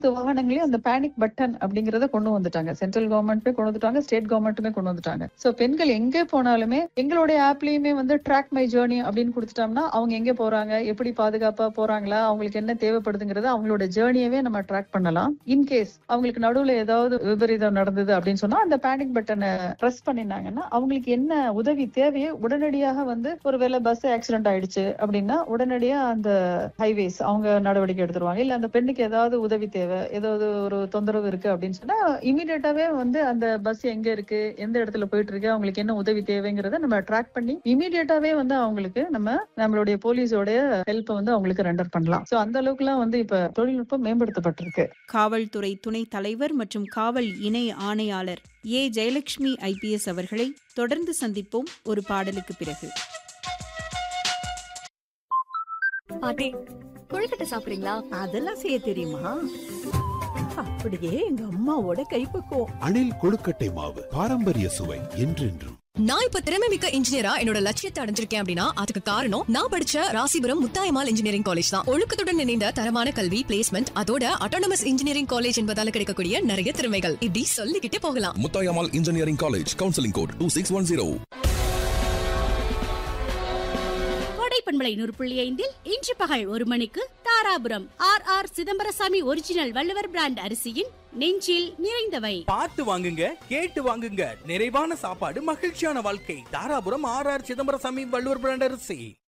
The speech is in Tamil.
வாகனங்களையும் அந்த பேனிக் பட்டன் அப்படிங்கறத கொண்டு வந்துட்டாங்க சென்ட்ரல் கவர்மெண்ட்டுமே கொண்டு வந்துட்டாங்க ஸ்டேட் கவர்மெண்ட்டுமே கொண்டு வந்துட்டாங்க சோ பெண்கள் எங்கே போனாலுமே எங்களுடைய ஆப்லயுமே வந்து ட்ராக் மை ஜேர்னி அப்படின்னு கொடுத்துட்டோம்னா அவங்க எங்க போறாங்க எப்படி பாதுகாப்பா போறாங்களா அவங்களுக்கு என்ன தேவைப்படுதுங்கிறத அவங்களோட ஜேர்னியவே நம்ம ட்ராக் பண்ணலாம் இன்கேஸ் அவங்களுக்கு நடுவுல ஏதாவது விபரீதம் நடந்தது அப்படின்னு சொன்னா அந்த பேனிக் பட்டனை பிரஸ் பண்ணினாங்கன்னா அவங்களுக்கு என்ன உதவி தேவையோ உடனடியாக வந்து ஒருவேளை பஸ் ஆக்சிடென்ட் ஆயிடுச்சு அப்படின்னா உடனடியா அந்த ஹைவேஸ் அவங்க நடவடிக்கை எடுத்துருவாங்க இல்ல அந்த பெண்ணுக்கு ஏதாவது உதவி தேவை ஏதாவது ஒரு தொந்தரவு இருக்கு அப்படின்னு சொன்னா இமீடியட்டாவே வந்து அந்த பஸ் எங்க இருக்கு எந்த இடத்துல போயிட்டு இருக்கு அவங்களுக்கு என்ன உதவி தேவைங்கிறத நம்ம ட்ராக் பண்ணி இமீடியட்டாவே வந்து அவங்களுக்கு நம்ம நம்மளுடைய போலீஸோட ஹெல்ப் வந்து அவங்களுக்கு ரெண்டர் பண்ணலாம் சோ அந்த அளவுக்கு எல்லாம் வந்து இப்ப தொழில்நுட்பம் மேம்படுத்தப்பட்டிருக்கு காவல்துறை துணைத் தலைவர் மற்றும் காவல் இணை ஆணையாளர் ஏ ஜெயலட்சுமி ஐபிஎஸ் அவர்களை தொடர்ந்து சந்திப்போம் ஒரு பாடலுக்கு பிறகு பாட்டி கொழுக்கட்டை சாப்பிடுறீங்களா அதெல்லாம் செய்ய தெரியுமா அப்படியே எங்க அம்மாவோட கைப்பக்குவம் அணில் கொழுக்கட்டை மாவு பாரம்பரிய சுவை என்றென்றும் நான் இப்ப திறமை மிக்க இன்ஜினியரா என்னோட லட்சியத்தை அடைஞ்சிருக்கேன் அப்படின்னா அதுக்கு காரணம் நான் படிச்ச ராசிபுரம் முத்தாயமால் இன்ஜினியரிங் காலேஜ் தான் ஒழுக்கத்துடன் இணைந்த தரமான கல்வி பிளேஸ்மெண்ட் அதோட அட்டானமஸ் இன்ஜினியரிங் காலேஜ் என்பதால கிடைக்கக்கூடிய நிறைய திறமைகள் இப்படி சொல்லிக்கிட்டே போகலாம் Muthayammal engineering college counselling code two six one zero கோடைப்பண்பலை நூறு புள்ளி ஐந்தில் இன்று பகல் ஒரு மணிக்கு Dharapuram R R Chidambarasamy original Valluvar brand அரிசியின் நெஞ்சில் நிறைந்தவை பார்த்து வாங்குங்க கேட்டு வாங்குங்க நிறைவான சாப்பாடு மகிழ்ச்சியான வாழ்க்கை Dharapuram R R Chidambarasamy Valluvar brand அரிசி